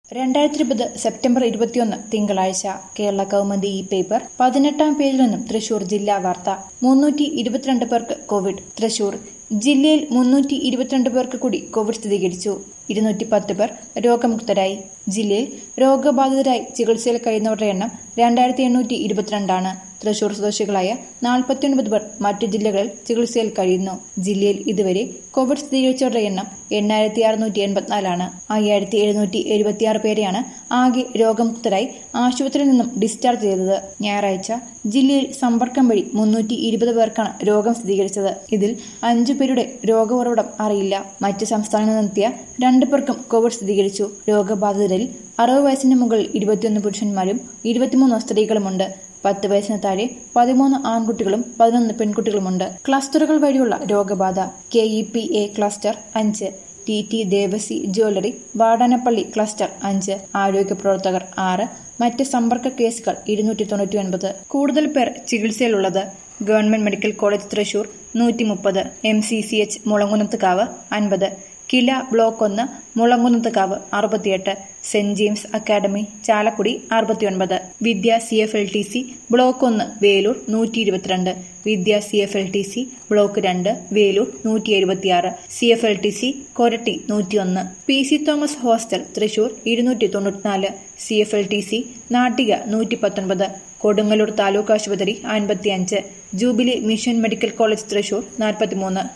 രണ്ടായിരത്തി ഇരുപത് സെപ്റ്റംബർ ഇരുപത്തിയൊന്ന് തിങ്കളാഴ്ച കേരള കൗമുദി ഈ പേപ്പർ പതിനെട്ടാം പേജിൽ നിന്നും തൃശൂർ ജില്ലാ വാർത്ത മുന്നൂറ്റി ഇരുപത്തിരണ്ട് പേർക്ക് കോവിഡ് തൃശൂർ ജില്ലയിൽ മുന്നൂറ്റി ഇരുപത്തിരണ്ട് പേർക്ക് കൂടി കോവിഡ് സ്ഥിരീകരിച്ചു ഇരുന്നൂറ്റി പത്ത് പേർ രോഗമുക്തരായി ജില്ലയിൽ രോഗബാധിതരായി ചികിത്സയിൽ കഴിയുന്നവരുടെ എണ്ണം രണ്ടായിരത്തി എണ്ണൂറ്റി ഇരുപത്തിരണ്ടാണ് തൃശൂർ സ്വദേശികളായ നാൽപ്പത്തിയൊൻപത് പേർ മറ്റു ജില്ലകളിൽ ചികിത്സയിൽ കഴിയുന്നു ജില്ലയിൽ ഇതുവരെ കോവിഡ് സ്ഥിരീകരിച്ചവരുടെ എണ്ണം എണ്ണായിരത്തി അറുന്നൂറ്റി എൺപത്തിനാലാണ് അയ്യായിരത്തി എഴുന്നൂറ്റി എഴുപത്തിയാറ് പേരെയാണ് ആകെ രോഗമുക്തരായി ആശുപത്രിയിൽ നിന്നും ഡിസ്ചാർജ് ചെയ്തത് ഞായറാഴ്ച ജില്ലയിൽ സമ്പർക്കം വഴി മുന്നൂറ്റി ഇരുപത് പേർക്കാണ് രോഗം സ്ഥിരീകരിച്ചത് ഇതിൽ അഞ്ചു പേരുടെ രോഗഉറവിടം അറിയില്ല മറ്റ് സംസ്ഥാനങ്ങളിൽ നിന്നെത്തിയ രണ്ടു പേർക്കും കോവിഡ് സ്ഥിരീകരിച്ചു രോഗബാധിതരിൽ അറുപത് വയസ്സിന് മുകളിൽ ഇരുപത്തിയൊന്ന് പുരുഷന്മാരും ഇരുപത്തിമൂന്ന് സ്ത്രീകളുമുണ്ട് പത്ത് വയസ്സിന് താഴെ പതിമൂന്ന് ആൺകുട്ടികളും പതിനൊന്ന് പെൺകുട്ടികളുമുണ്ട് ക്ലസ്റ്ററുകൾ വഴിയുള്ള രോഗബാധ K E P A cluster അഞ്ച് T T Devassy jewellery Vadanappally cluster അഞ്ച് ആരോഗ്യ പ്രവർത്തകർ ആറ് മറ്റ് സമ്പർക്ക കേസുകൾ ഇരുന്നൂറ്റി തൊണ്ണൂറ്റി ഒൻപത് കൂടുതൽ പേർ ചികിത്സയിലുള്ളത് ഗവൺമെന്റ് മെഡിക്കൽ കോളേജ് തൃശൂർ നൂറ്റി മുപ്പത് M C C H Mulankunnathukavu അൻപത് കില ബ്ലോക്ക് ഒന്ന് മുളങ്കുന്നത്തുകാവ് അറുപത്തിയെട്ട് സെന്റ് ജെയിംസ് അക്കാദമി ചാലക്കുടി അറുപത്തിയൊൻപത് Vidya C F L T C block ഒന്ന് വേലൂർ നൂറ്റി ഇരുപത്തിരണ്ട് Vidya C F L T C block രണ്ട് വേലൂർ നൂറ്റി എഴുപത്തിയാറ് C F L T C Koratty നൂറ്റിയൊന്ന് P C Thomas hostel Thrissur ഇരുന്നൂറ്റി തൊണ്ണൂറ്റിനാല് C F L T C Nattika നൂറ്റി പത്തൊൻപത് കൊടുങ്ങല്ലൂർ താലൂക്ക് ആശുപത്രി അൻപത്തിയഞ്ച് jubilee mission medical college Thrissur നാൽപ്പത്തിമൂന്ന്